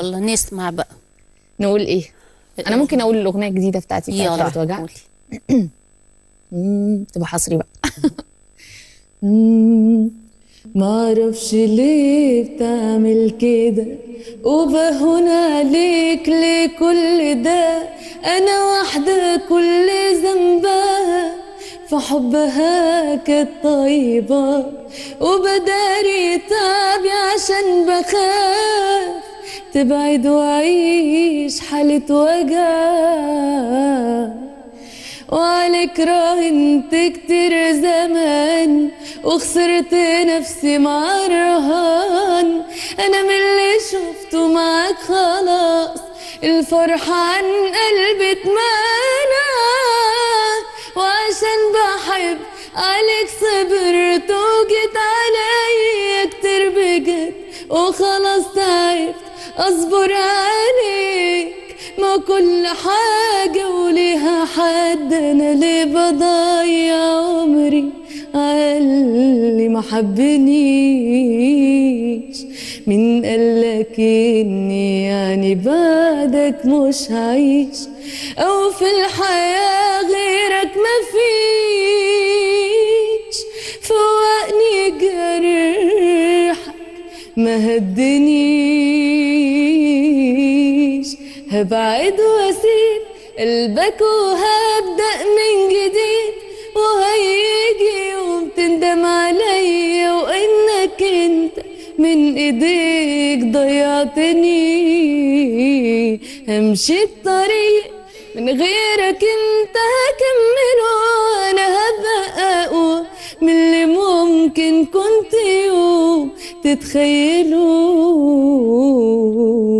يلا نسمع بقى نقول ايه انا ممكن اقول الاغنيه الجديده بتاعتي بتاعت يلا خالد وجع قولي. مم، تبقى حصري بقى مم، معرفش ليه بتعمل كده وبهون عليك ليه كل ده انا واحدة كل ذنبها في حبها كانت طيبة وبداري تعبي عشان بخاف تبعد وعيش حالة وجع وعليك راهنت كتير زمان وخسرت نفسي مع الرهان انا من اللي شفته معاك خلاص الفرحة عن قلبي اتمنى وعشان بحب عليك صبرت وجيت عليا كتير بجد وخلاص تعبت اصبر عليك ما كل حاجة وليها حد أنا ليه بضيع عمري عاللي ما حبنيش مين قالك إني يعني بعدك مش هعيش أو في الحياة غيرك مفيش فوقني جرحك ما هدنيش هبعد واسيب قلبك وهبدأ من جديد وهيجي يوم تندم عليا وانك انت من ايديك ضيعتني همشي الطريق من غيرك انت هكمله انا هبقى اقوى من اللي ممكن كنت يوم تتخيلوه